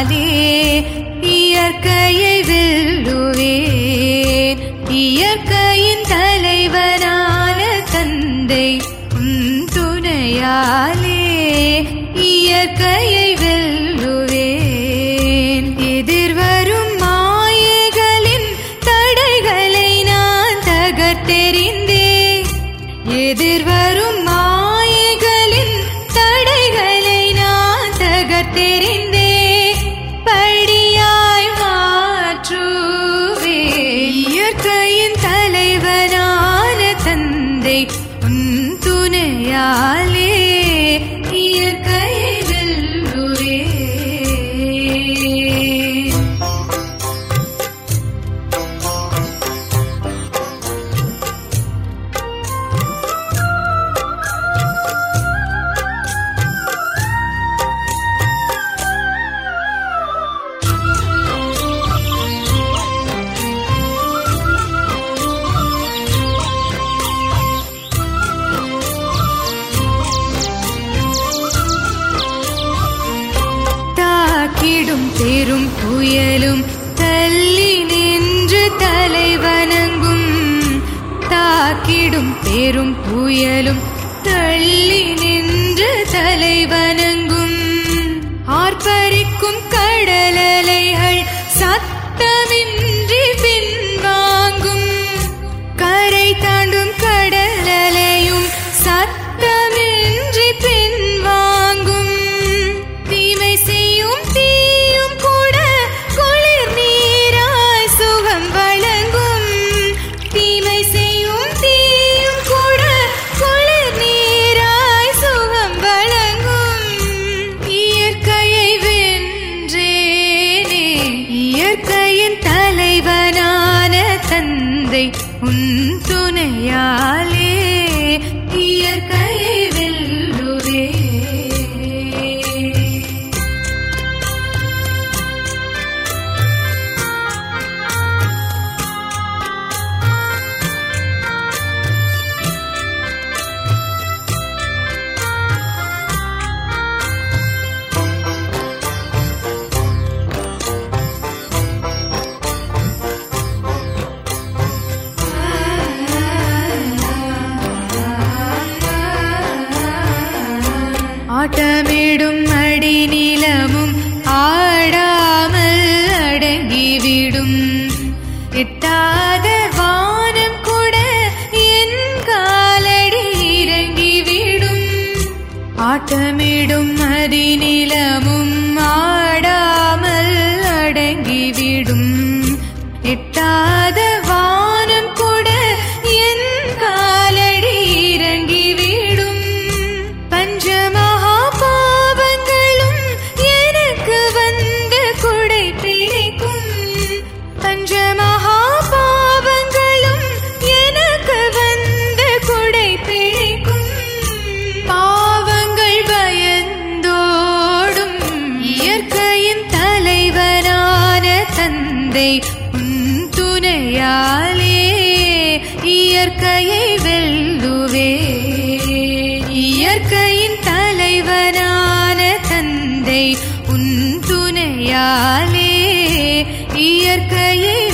துணையாலே இயற்கையை வெல்லுவேன் இயற்கையின் தலைவனான தந்தை உன் துணையாலே இயற்கையை வெல்லுவேன் எதிர்வரும் மாயைகளின் தடைகளை நான் தகர்த்தெறிந்தேன் எதிர்வரும் மாயைகளின் தடைகளை நான் தகர்த்தெறிந்தே படியாய் மாற்றுவே இயற்கையின் தலைவனான தந்தை உன் துணையாலே இயற்கையை வெல்லுவே தாக்கிடும் பெரும் புயலும் தள்ளி நின்று தலைவணங்கும் தாக்கிடும் பெரும் புயலும் தள்ளி நின்று தலைவணங்கும் ஆர்ப்பரிக்கும் கடலலைகள் சத்தமின்றி பின்வாங்கும் கரை தாண்டும் கடலலையும் சத்தமின்றி பின்வாங்கும் தீமை செய்யும் தீயும் கூட குளிர் நீராய் சுகம் வழங்கும் தீமை செய்யும் தீயும் கூட குளிர் நீராய் சுகம் வழங்கும் இயற்கையை வென்றேனே இயற்கையின் தலைவனான தந்தை உன் துணையாலே இயற்கையை வெல்லுவே ஆட்டமிடும் அடி நிலமும் ஆடாமல் அடங்கிவிடும் எட்டாத வானம் கூட என் காலடி இறங்கிவிடும் ஆட்டமிடும் அடி நிலமும் ஆடாமல் அடங்கிவிடும் எட்டாத வானம் கூட என் காலடி இறங்கிவிடும் பஞ்சமகா பாவங்களும் எனக்கு வந்து குடை பிடிக்கும் பஞ்சமகா பாவங்களும் எனக்கு வந்து குடை பிடிக்கும் பாவங்கள் பயந்தோடும் இயற்கையின் தலைவனான தந்தை உன் துணையாலே இயற்கையை வெல்லுவே இயற்கையின் தலைவனான தந்தை உன் துணையாலே இயற்கையை